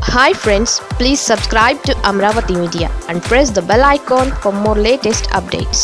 Hi friends please subscribe to Amaravati media and press the bell icon for more latest updates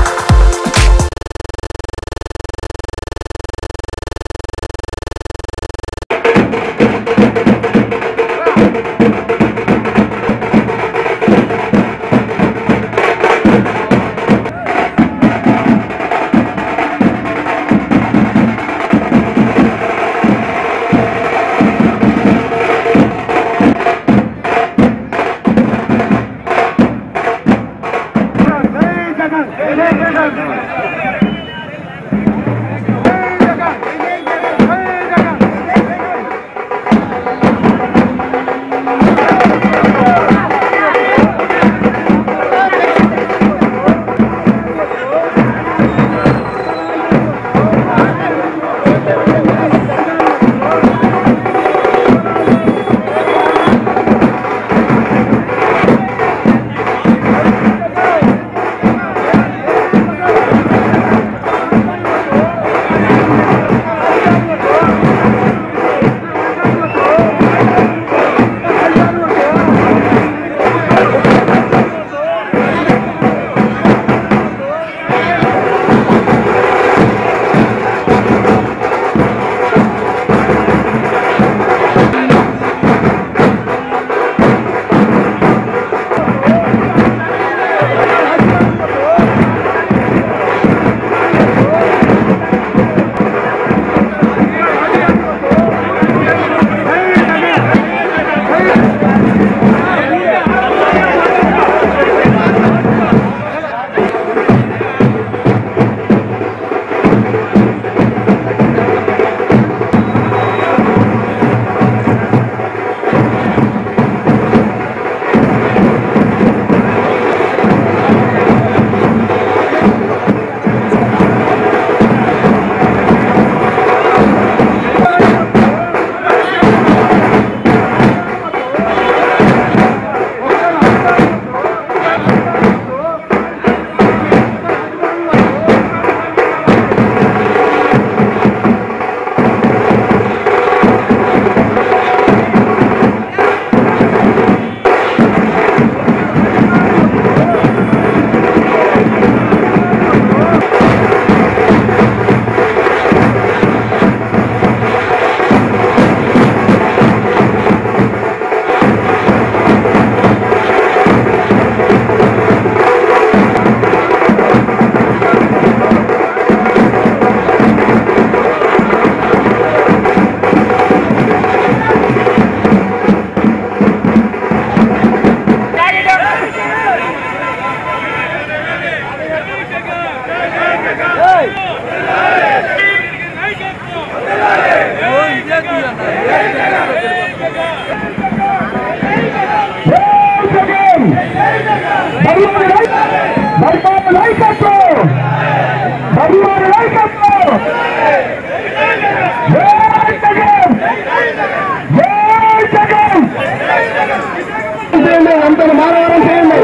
అందరూ మానవరం చేయండి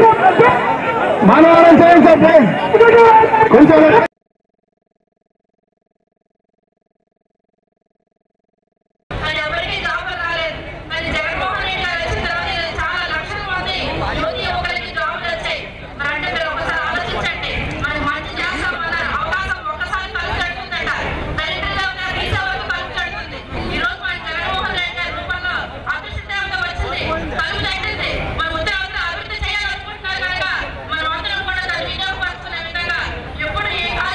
మానవరం చేయండి sir please కొంచెం ఆయన ఎవరికి జాబ్ రాలేదు మరి జగన్మోహన్ రెడ్డి గారు వచ్చిన తర్వాత ఇది చాలా లక్షల మంది ప్రతి ఒక్కరికి జాబ్లు వచ్చాయి మరి అంటే మీరు ఒకసారి ఆలోచించండి మరి మంచి చేస్తాం మన అవకాశం ఒక్కసారి కలిసినట్టుందట దరిద్రంగా ఉన్న తీసే వరకు కలిసినట్టుంది ఈ రోజు మన జగన్మోహన్ రెడ్డి గారి రూపంలో అభివృద్ధి దేవత వచ్చింది కలుగు తగ్గింది మన ఉద్యోగంలో అభివృద్ధి చేయాలనుకుంటున్నారు కనుక మనం అందరం కూడా దాన్ని వినియోగపరుచుకునే విధంగా ఎప్పుడు ఏ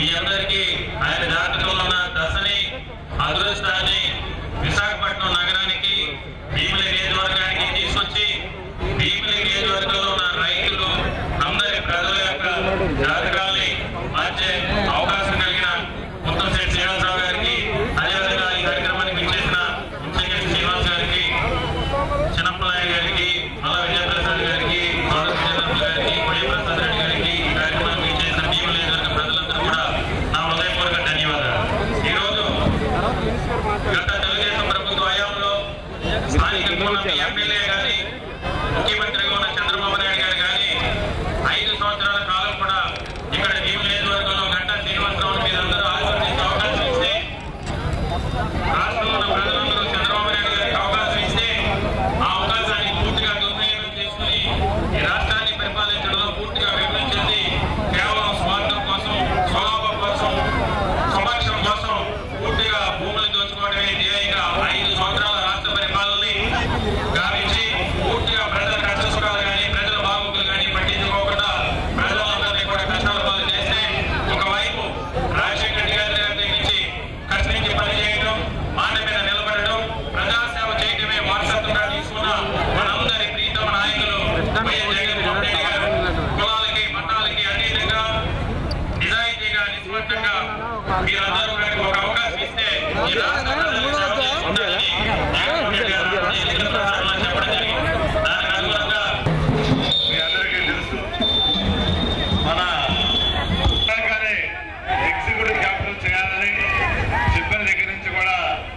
మీ అందరికీ ఆయన జాతకంలో ఉన్న దశని అదృష్టాన్ని విశాఖపట్నం నగరానికి భీమిలి నియోజకవర్గానికి తీసుకొచ్చి భీమిలి నియోజకవర్గంలో ఉన్న రైతులు అందరి ప్రజల యొక్క జాతకాల్ని మార్చే అవకాశం కలిగిన ముత్తంశెట్టి శ్రీనివాసరావు గారికి అదేవిధంగా ఈ కార్యక్రమానికి విచ్చేసిన ముత్తంశెట్టి శ్రీనివాస్ గారికి చిన్నప్పనాయుడు గారికి మల్ల విజయప్రసాద్ గారికి గౌరవ విజయనగరం గారికి కొయ్య ప్రసాద్ రెడ్డి గారికి ఈ కార్యక్రమానికి విచ్చేసిన భీమిలి నియోజకవర్గ ప్రజలందరూ కూడా నా హృదయపూర్వక ధన్యవాదాలు ఈరోజు గత తెలుగుదేశం ప్రభుత్వ హయాంలో స్థానికంగా ఉన్న మీ ఎమ్మెల్యే గాని ముఖ్యమంత్రిగా ఉన్న చంద్రబాబు నాయుడు గారు కానీ ఐదు సంవత్సరాల కాలం కూడా ఇక్కడ భీముల నియోజకవర్గంలో గంటా శ్రీనివాసరావు మీరందరూ ఆశీర్వదించే అవకాశం ఇస్తే రాష్ట్రంలో ఉన్న ప్రజలందరూ చంద్రబాబు నాయుడు గారికి అవకాశం ఇస్తే ఆ అవకాశాన్ని పూర్తిగా దుర్వినియోగం చేసుకుని ఈ రాష్ట్రాన్ని పరిపాలించడంలో పూర్తిగా విభజించింది కేవలం స్వార్థం కోసం స్వలాభం కోసం సమక్షం కోసం పూర్తిగా భూములు దోచుకోవడమే ధ్యేయంగా ఐదు సంవత్సరాల రాష్ట్ర పరిపాలనని గావించి పూర్తిగా ప్రజల కష్ట సుఖాలు కానీ ప్రజల బాగోగులు కానీ పట్టించుకోకుండా ప్రజలందరినీ కూడా కష్టాల పాలు చేస్తే ఒకవైపు రాజశేఖర రెడ్డి గారి దగ్గర నుంచి కష్టించి పనిచేయడం మాట మీద నిలబడడం ప్రజాసేవ చేయడమే వారసత్వంగా తీసుకున్న మనందరి ప్రీతమ నాయకులు వైఎస్ జగన్మోహన్ రెడ్డి గారు కులాలకి మతాలకి అతీతంగా నిజాయితీగా నిస్వార్థంగా మీరందరూ గారికి ఒక అవకాశం ఇస్తే ఈ రాష్ట్ర ప్రజలకు సేవ చేసుకుంటారని జగన్మోహన్ రెడ్డి గారు ఎన్నికల ప్రచారంలో చెప్పడం జరిగింది దానికి అనుగుణంగా మీ అందరికీ తెలుసు మన పుట్టగానే ఎగ్జిక్యూటివ్ క్యాపిటల్ చేయాలని చెప్పిన దగ్గర నుంచి కూడా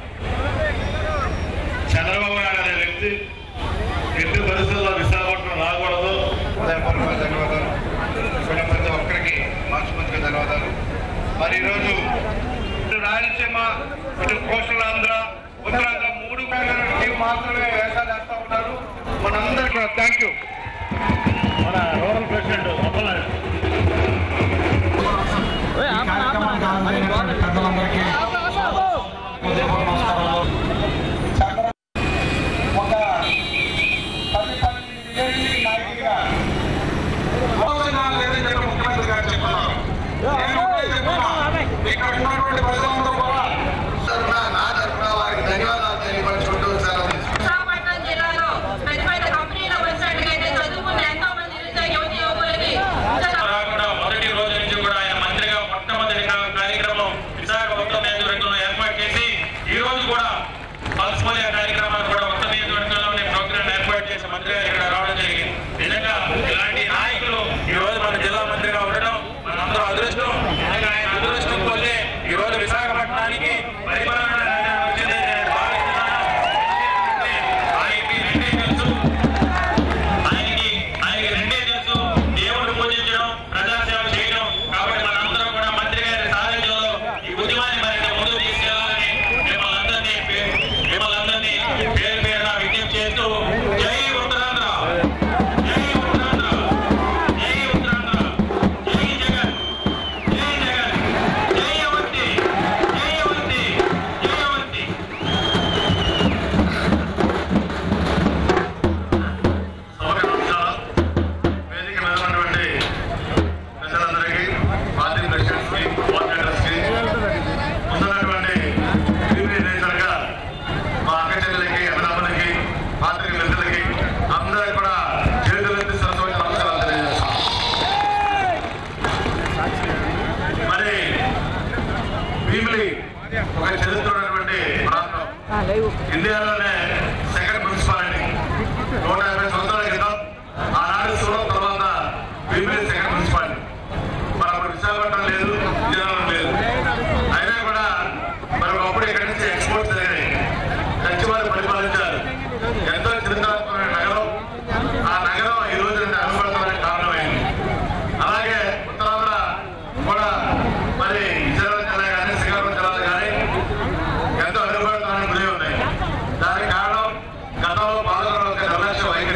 చంద్రబాబు నాయుడు అనే వ్యక్తి ఎట్టి పరిస్థితుల్లో విశాఖపట్నం రాకూడదు హృదయపూర్వక ధన్యవాదాలు ఇక్కడ ప్రతి ఒక్కరికి మనస్ఫూర్తిగా ధన్యవాదాలు మరి ఈరోజు ఇటు రాయలసీమ ఇటు కోస్టల్ ఆంధ్ర ఉత్తరాంధ్ర మూడు టీం మాత్రమే వేషాలు వేస్తా ఉన్నారు మనందరికీ థ్యాంక్ యూ మన రూరల్ ప్రెసిడెంట్ అప్పలనాయుడు కార్యక్రమానికి హాజరైనటువంటి పెద్దలందరికీ హృదయపూర్వక నమస్కారాలు. చంద్ర- ఒక పది పన్నెండు ఏళ్ళ నాయకుడిగా ఆలోచన లేదని చెప్పి ముఖ్యమంత్రి గారు చెప్తున్నారు. నేను ఒకటే చెప్తున్నా, ఇక్కడ ఉన్నటువంటి ప్రజలందరూ కూడా తరఫున నా తరఫున వారికి ధన్యవాదాలు తెలియపరుచుకుంటూ సెలవు తీసుకుంటున్నాను. విశాఖపట్నం జిల్లాలో పెద్ద పెద్ద కంపెనీలో వచ్చినట్టుగైతే చదువుకున్న ఎంతో మంది నిరుద్యోగ యువతి యువకులకి ఉద్యోగ రాకుండా మొదటి రోజు నుంచి కూడా ఆయన మంత్రిగా మొట్టమొదటి కా- కార్యక్రమం విశాఖపట్నం నియోజకవర్గంలో ఏర్పాటు చేసి ఈ రోజు కూడా పల్స్ పోలియో కార్యక్రమాన్ని కూడా ఉత్తర నియోజకవర్గంలోనే ప్రోగ్రాం ఏర్పాటు చేసి మంత్రిగా ఇక్కడ రావడం జరిగింది నిజంగా ఇలాంటి నాయకులు ఈ రోజు మన జిల్లా మంత్రిగా ఉండడం మనందరూ అదృష్టం నిజంగా ఆయన అదృష్టం కొద్ది ఈ రోజు విశాఖపట్నానికి పరిపాలన రాజధాని వచ్చింది నేను భావిస్తున్నాను ఆయనకి రెండే తెలుసు ఆయనకి ఆయనకి రెండే తెలుసు దేవుడు పూజించడం ప్రజాసేవ చేయడం కాబట్టి మనందరం కూడా మంత్రి గారి సారథ్యంలో ఈ ఉద్యమాన్ని మరింత ముందుకు తీసుకెళ్లాలని మిమ్మల్ని అందరినీ పే- మిమ్మల్ని అందరినీ పేరు పేరున విజ్ఞప్తి చేస్తూ జై ఉత్తరాంధ్ర జై ఉత్తరాంధ్ర జై ఉత్తరాంధ్ర జై జగన్ జై జగన్ జై అవంతి జై అవంతి జై అవంతి సభకు నమస్కారం వేదిక మీద ఉన్నటువంటి ప్రజలందరికీ పార్టీ ప్రెసిడెంట్స్ కి కోఆర్డినేటర్స్ కి ముందున్నటువంటి టీవీ నేతలుగా మా అక్క చెల్లెలకి అన్నదమ్ములకి పార్టీ మిత్రులకి అందరికీ కూడా చేతులెత్తి సరస్వతి నమస్కారాలు తెలియజేస్తాం మరి భీమిలి ఒక చరిత్ర ఉన్నటువంటి ప్రాంతం ఇండియాలోనే సెకండ్ మున్సిపాలిటీ నూట యాభై సంవత్సరాల క్రితం ఆనాడు సూరత్ తర్వాత భీమిలి సెకండ్ మున్సిపాలిటీ మరి అప్పుడు విశాఖపట్నం లేదు విజయనగరం లేదు అయినా కూడా మరి ఒకప్పుడు ఇక్కడి నుంచి ఎక్స్పోర్ట్స్ జరిగాయి కంచి వారు పరిపాలించారు ఎంతో చరిత్రాత్మకమైన నగరం ఆ నగరం ఈ రోజు నుండి అనుపడతానికి కారణమైంది అలాగే ఉత్తరాంధ్ర కూడా మరి విజయనగరం జిల్లా కానీ శ్రీకాకుళం జిల్లాలు కానీ ఎంతో అనుభవమైన గురి ఉన్నాయి దానికి కారణం గతంలో పాలకుల యొక్క నిర్లక్ష్య వైఖరి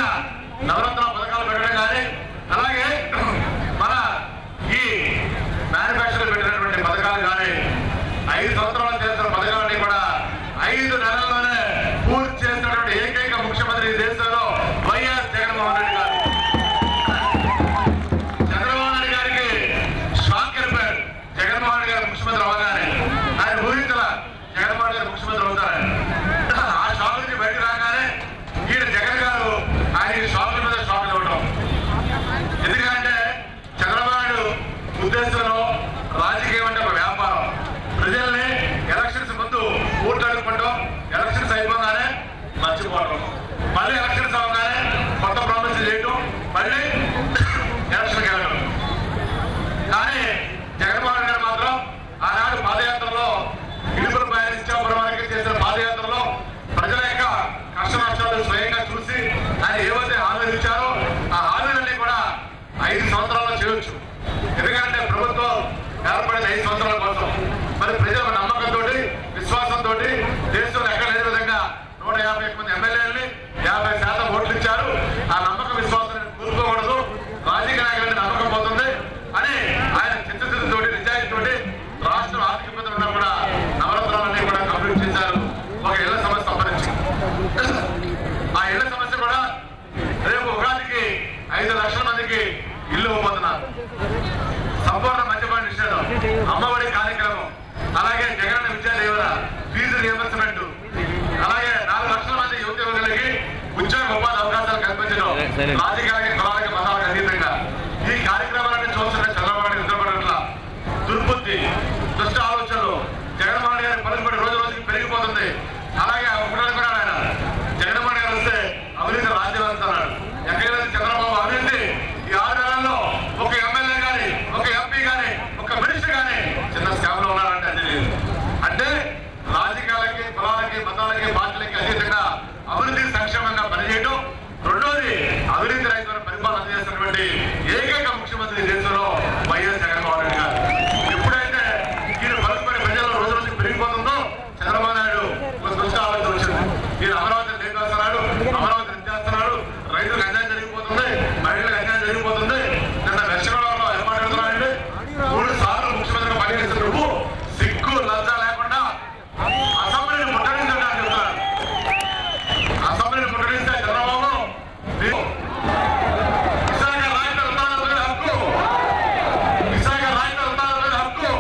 నవరత్న పథకాలు పెట్టడం కానీ అలాగే మన ఈ మ్యానుఫ్యాక్చర్ పెట్టినటువంటి పథకాలు కానీ ఐదు సంవత్సరాలు చేస్తున్న పథకాలన్నీ కూడా ఐదు నెలల్లోనే పూర్తి చేసినటువంటి ఏకైక ముఖ్యమంత్రి ఈ దేశంలో వైఎస్ జగన్మోహన్ రెడ్డి గారు చంద్రబాబు నాయుడు గారికి షాక్ వెళ్ళిపోయాడు జగన్మోహన్ రెడ్డి గారు ముఖ్యమంత్రి అవగానే ఆయన ఊహించల జగన్మోహన్ గారు ముఖ్యమంత్రి అవుతారని ఆ షాక్ నుంచి బయటకు రాగానే ఈయన జగన్ గారు ఆయన షాక్ మీద షాక్ ఇవ్వడం ఎందుకంటే చంద్రబాబు నాయుడు ఉద్దేశంలో రాజకీయం అంటే ఒక వ్యాపారం ప్రజల్ని ఎలక్షన్స్ ముందు ఓట్లు అడుగుకుంటాం ఎలక్షన్స్ అయిపోగానే మర్చిపోవడం మళ్ళీ ఎలక్షన్స్ అవగానే కొత్త ప్రామిస్ చేయటం మళ్ళీ ఎలక్షన్కి వెళ్ళడం కానీ జగన్మోహన్ గారు మాత్రం ఆనాడు పాదయాత్రలో ఇడుపుల ఇచ్చాపురం వరకు చేసిన పాదయాత్రలో ప్రజల యొక్క కష్ట నష్టాలు స్వయంగా చూసి ఆయన ఏవైతే హామీలు ఇచ్చారో ఆ హామీలన్నీ కూడా ఐదు సంవత్సరాల్లో చేయొచ్చు ఎందుకంటే ప్రభుత్వం ఏర్పడిన ఐదు సంవత్సరాల కోసం మరి ప్రజల నమ్మకంతో విశ్వాసంతో దేశంలో ఎక్కడ లేని విధంగా నూట యాభై మంది ఎమ్మెల్యేలని యాభై శాతం ఓట్లు ఇచ్చారు ఆ నమ్మక విశ్వాసాన్ని కోల్పోకూడదు రాజకీయ నాయకులని నమ్మకం పోతుంది అని ఆయన చిత్తశుద్ధితోటి నిజాయితీతోటి రాష్ట్రం ఆర్థిక ఇబ్బందులు ఉన్నా కూడా నవరత్నాలన్నీ కూడా కంప్లీట్ చేశారు ఒక ఇళ్ల సమస్య సంబంధించి ఆ ఇళ్ల సమస్య కూడా రేపు ఉగాదికి ఐదు లక్షల మందికి ఇల్లు ఇవ్వబోతున్నారు సంపూర్ణ మద్యపాన నిషేధం అమ్మఒడి కార్యక్రమం అలాగే జగన్ విద్యా దీవెన ఫీజు రియంబర్స్మెంట్ అలాగే నాలుగు లక్షల మంది యువత యువకులకి ఉద్యోగ ఉపాధి అవకాశాలు కల్పించడం రాజకీయాలకి కులాలకి మతాలకు అతీతంగా ఈ కార్యక్రమాన్ని చూస్తున్న చంద్రబాబు నాయుడు నిద్రపడట్ల దుర్బుద్ధి దుష్ట ఆలోచనలు జగన్మోహన్ గారి పలుకుబడి రోజు రోజుకి పెరిగిపోతుంది అలాగే ఒకనాడు కూడా ఆయన జగన్మోహన్ గారు వస్తే అవినీతి రాజ్యం అంటున్నాడు ఎక్కడైనా చంద్రబాబు అవినీతి ఈ ఆరు నెలల్లో ఒక ఎమ్మెల్యే గాని ఒక ఎంపీ గాని ఒక మినిస్టర్ గాని చిన్న స్కామ్ లో ఉన్నారంటే అది లేదు అంటే రాజకీయాలకి కులాలకి మతాలకి పార్టీలకి అతీతంగా అభివృద్ధి సంక్షేమంగా పనిచేయడం రెండోది అవినీతి రహితమైన పరిపాలన చేస్తున్నటువంటి ఏకైక ముఖ్యమంత్రి దేశంలో వైఎస్ జగన్మోహన్ రెడ్డి గారు ఎప్పుడైతే ఈయన పలుకుబడి ప్రజల్లో రోజు రోజు పెరిగిపోతుందో చంద్రబాబు నాయుడు ఒక దృష్టి ఆలోచన వచ్చింది ఈయన అమరావతి ఏం చేస్తున్నాడు అమరావతి ఏం చేస్తున్నాడు రైతులకు అన్యాయం జరిగిపోతుంది మహిళలకు అన్యాయం జరిగిపోతుంది నిన్న దక్షిణంలో ఏం మాట్లాడుతున్నాడండి మూడు సార్లు ముఖ్యమంత్రిగా పనిచేసిన నువ్వు సిగ్గు లజ్జ లేకుండా అసెంబ్లీని ముట్టడించడానికి చెప్తున్నాడు అసెంబ్లీని ముట్టడిస్తే చంద్రబాబు నీవు విశాఖ రాయితీ ఉత్పత్తుల మీద హక్కు విశాఖ రాయితీ ఉత్పత్తుల మీద హక్కు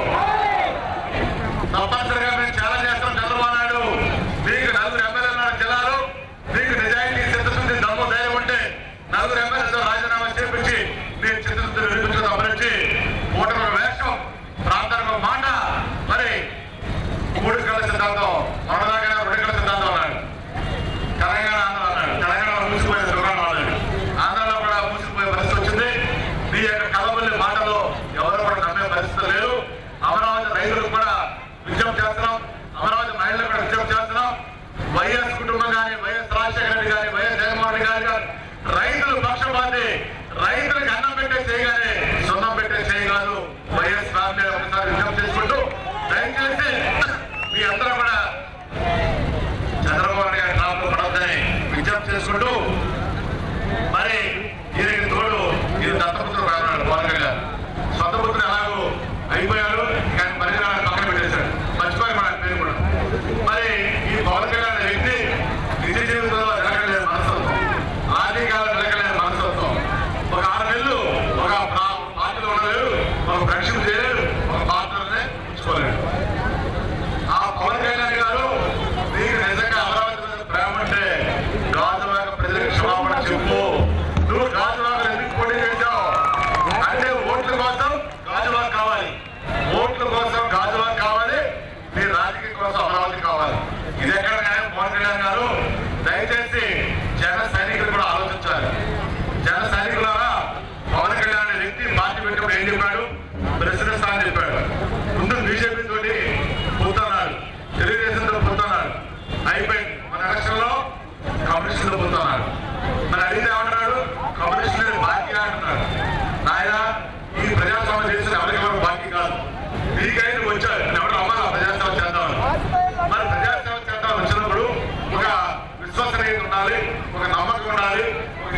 తప్పనిసరిగా మేము ఛాలెంజ్ చేస్తాం చంద్రబాబు నాయుడు మీకు నలుగురు ఎమ్మెల్యేలు ఉన్నారు జిల్లాలో మీకు నిజాయితీ చిత్తశుద్ధి దమ్ము ధైర్యం ఉంటే నలుగురు ఎమ్మెల్యేలతో రాజీనామా చేపించి మీరు చిత్తశుద్ధి వినిపించడం తప్పనిచ్చి ఓటమి వేషం ప్రాంతానికి ఒక మాట మరి మూడు కళ్ళ సిద్ధాంతం మొన్నదాకా రెండు కళ్ళ సిద్ధాంతం అన్నాడు తెలంగాణ ఆంధ్ర అన్నాడు తెలంగాణ మూసిపోయే దుకాణం అన్నాడు ఆంధ్రలో కూడా మూసిపోయే పరిస్థితి వచ్చింది మీ యొక్క కలబల్లి మాటలు ఎవరు కూడా నమ్మే పరిస్థితి లేదు అమరావతి రైతులకు కూడా విజ్ఞప్తి చేస్తున్నాం అమరావతి మహిళలకు కూడా విజ్ఞప్తి చేస్తున్నాం వైఎస్ కుటుంబం కానీ వైఎస్ రాజశేఖర రెడ్డి కానీ వైఎస్ జగన్మోహన్ రెడ్డి గారి కానీ రైతులు పక్షపాతి రైతులకు అన్నం పెట్టే చేయగానే సొన్నం పెట్టే చేయగాదు వైఎస్ ఫ్యామిలీ ఒకసారి విజ్ఞప్తి చేసుకుంటూ దయచేసి మీ అందరూ కూడా చంద్రబాబు నాయుడు గారి నామలో పడవద్దని విజ్ఞప్తి చేసుకుంటూ మరి దీనికి తోడు ఇది దత్తపుత్రుడు రాన్నాడు పవన్ కళ్యాణ్ సొంత పుత్రుడు ఎలాగో అయిపోయాడు కానీ పరిణామాన్ని పక్కన పెట్టేశాడు మర్చిపోయి మన పేరు కూడా మరి ఈ పవన్ కళ్యాణ్ అనే వ్యక్తి నిజ జీవితంలో నిలకడలేని మనస్తత్వం రాజకీయాలు నిలకడలేని మనస్తత్వం ఒక ఆరు నెలలు ఒక ప్రా- పార్టీలో ఉండలేడు ఒక ఫ్రెండ్షిప్ చేయలేడు ఒక పార్ట్నర్నే ఉంచుకోలేడు ఆ పవన్ కళ్యాణ్ గారు నీకు నిజంగా అమరావతి మీద ప్రేమ అంటే గాజువాక ప్రజలకు క్షమాపణ చెప్పు నువ్వు గాజువాక ఎందుకు పోటీ చేశావు అంటే ఓట్ల కోసం గాజువాక కావాలి ఓట్ల కోసం గాజువాక కావాలి నీ రాజకీయం కోసం అమరావతి కావాలి ఇది ఎక్కడ న్యాయం పవన్ కళ్యాణ్ గారు దయచేసి జన సైనికులు కూడా ఆలోచించాలి జన సైనికులారా పవన్ కళ్యాణ్ అనే వ్యక్తి పార్టీ పెట్టినప్పుడు ఏం చెప్పాడు ప్రెసిడెంట్ స్థానం చెప్పాడు ముందు బీజేపీ తోటి పోతున్నాడు తెలుగుదేశంతో పోతున్నాడు అయిపోయింది మన ఎలక్షన్ లో కమ్యూనిస్టులు పోతున్నాడు మరి అడిగితే ఏమంటున్నాడు కమ్యూనిస్టులు బాకీ అంటున్నాడు నాయన ఈ ప్రజాస్వామ్య దేశం ఎవరికి ఎవరు బాకీ కాదు మీకైతే వచ్చారు ఎవరు అమ్మాలి ప్రజాస్వామ్యం చేద్దామని మరి ప్రజాస్వామ్యం చేద్దాం వచ్చినప్పుడు ఒక విశ్వసనీయత ఉండాలి ఒక నమ్మకం ఉండాలి ఒక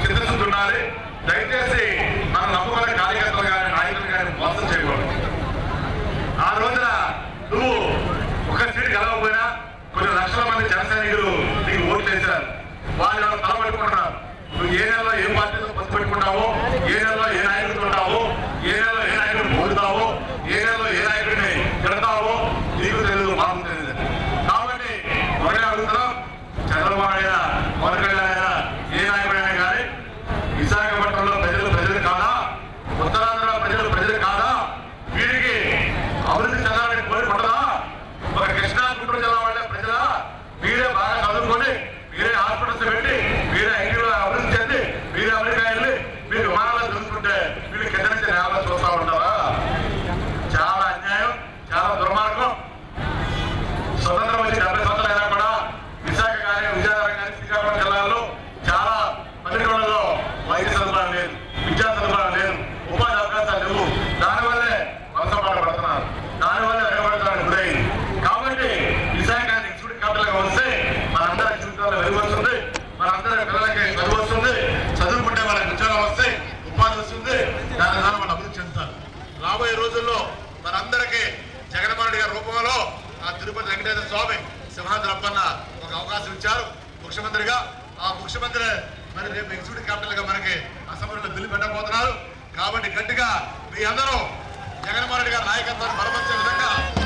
ఉండాలి దయచేసి మన నమ్ముకున్న కార్యకర్తలు కానీ నాయకులు కానీ మోసం చేయకూడదు ఆ రోజున నువ్వు ఒక సీట్ గెలవకపోయినా కొన్ని లక్షల మంది జన సైనికులు నీకు ఓట్లు వేశారు వాళ్ళు ఎవరు తలపట్టుకుంటున్నారు నువ్వు ఏ నెలలో ఏ పార్టీతో పసు పెట్టుకుంటావో ఏ నెలలో ఏ నాయకుడితో ఉంటావో ఏ నెలలో ఏ నాయకుడిని పొందుతావో ఏ నెలలో ఏ నాయకుడిని తిడతావో నీకు తెలియదు మాకు తెలియదు కాబట్టి ఒకటే అడుగుతున్నాం చంద్రబాబు అయినా పవన్ కళ్యాణ్ అయినా ఏ నాయకుడైనా కానీ విశాఖపట్నంలో ప్రజలు ప్రజలు కాదా ఉత్తరాంధ్ర ప్రజలు ప్రజలు కాదా వీరికి అభివృద్ధి చెందాలని కోరుకుంటుందా ఒక కృష్ణా గుంటూరు జిల్లా వాళ్ళ ప్రజల మీరే బాగా చదువుకొని మీరే హాస్పిటల్స్ పెట్టి మీరే ఐటీలో అభివృద్ధి చెంది మీరే అమెరికా వెళ్ళి మీరు విమానాలు చూసుకుంటే వీళ్ళు కింద నుంచి నేల చూస్తా ఉంటారా చాలా అన్యాయం చాలా దుర్మార్గం స్వతంత్రం వచ్చి డెబ్బై సంవత్సరాలు అయినా కూడా విశాఖ కానీ విజయనగరం కానీ శ్రీకాకుళం జిల్లాల్లో చాలా పల్లెటూళ్ళలో వైద్య సదుపాయం లేదు విద్యా సదుపాయం లేదు ఉపాధి అవకాశాలు లేవు దానివల్లే వలసపాటు పడుతున్నారు దానివల్లే వెనుకబడతానికి గురైంది కాబట్టి విశాఖ ఎగ్జిక్యూటివ్ క్యాపిటల్ గా వస్తే మనందరి జీవితాల్లో వెలుగు వస్తుంది మనందరి పిల్లలకి చదువు వస్తుంది చదువుకుంటే వాళ్ళకి ఉద్యోగం వస్తాయి ఉపాధి వస్తుంది దాని ద్వారా వాళ్ళు అభివృద్ధి చెందుతారు రాబోయే రోజుల్లో మనందరికీ జగన్మోహన్ రెడ్డి గారి రూపంలో ఆ తిరుపతి వెంకటేశ్వర స్వామి సింహాద్రి అప్పన్న ఒక అవకాశం ఇచ్చారు ముఖ్యమంత్రిగా ఆ ముఖ్యమంత్రి మరి రేపు ఎగ్జిక్యూటివ్ క్యాపిటల్ గా మనకి అసెంబ్లీలో బిల్లు పెట్టబోతున్నారు కాబట్టి గట్టిగా మీ అందరూ జగన్మోహన్ రెడ్డి గారి నాయకత్వాన్ని బలపరిచే విధంగా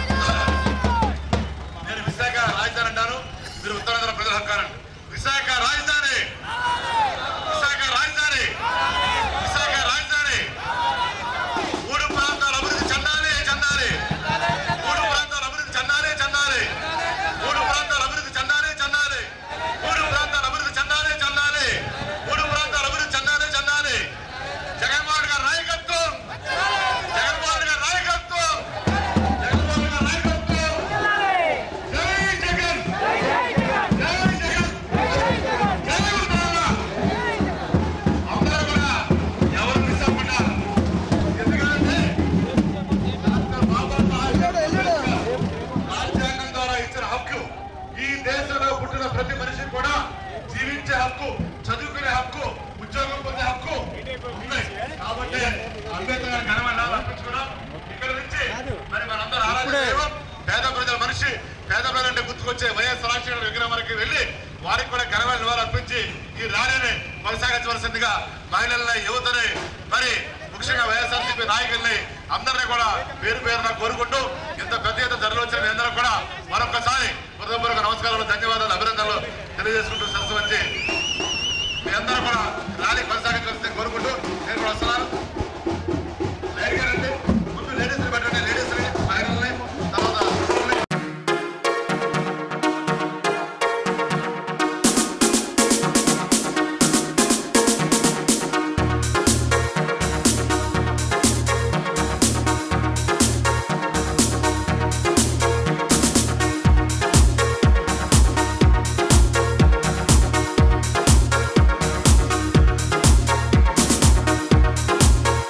నేను విశాఖ రాజధాని అంటాను మీరు ఉత్తరాంధ్ర ప్రజల హక్కారండి విశాఖ రాజధాని విశాఖ రాజధాని విశాఖ రాజధాని మూడు ప్రాంతాల అభివృద్ధి చెందాలి చెందాలి మూడు ప్రాంతాల అభివృద్ధి చెందాలి చెందాలి మూడు ప్రాంతాల అభివృద్ధి చెందాలి చెందాలి మూడు ప్రాంతాల అభివృద్ధి చెందాలి చెందాలి మూడు ప్రాంతాల అభివృద్ధి చెందాలి చెందాలి జగన్మోహన్ గారి నాయకత్వం జగన్మోహన్ గారి నాయకత్వం జగన్మోహన్ గారి నాయకత్వం జై జగన్ జై జగన్ జై ఉత్తరాంధ్ర అందరూ కూడా ఎవరు మిస్ అవ్వకుండా ఎందుకంటే డాక్టర్ బాబాసాహెబ్ అంబేద్కర్ రాజ్యాంగం ద్వారా ఇచ్చిన హక్కు ఈ దేశంలో పుట్టిన ప్రతి మనిషికి కూడా జీవించే హక్కు చదువుకునే హక్కు ఉద్యోగం పొందే హక్కు ఉంది కాబట్టి అంబేద్కర్ గారి ఘనమైన అర్పించుకున్నాం ఇక్కడ నుంచి మరి మనందరూ ఆరాధన దైవం పేద ప్రజల మనిషి పేద ప్రజలంటే గుర్తుకొచ్చే వైఎస్ రాజశేఖర విగ్రహం వరకు వెళ్ళి వారికి కూడా ఘనమైన నివాళులు అర్పించి ఈ ర్యాలీని కొనసాగించవలసిందిగా మహిళల్ని యువతని మరి ముఖ్యంగా వైఎస్ఆర్సీపీ నాయకుల్ని అందరినీ కూడా పేరు పేరున కోరుకుంటూ ఇంత పెద్ద ఎత్తున ధరలు వచ్చిన మీ అందరూ కూడా మరొకసారి హృదయపూర్వక నమస్కారాలు ధన్యవాదాలు అభినందనలు తెలియజేసుకుంటూ సరస్సు వచ్చి మీ అందరూ కూడా ర్యాలీ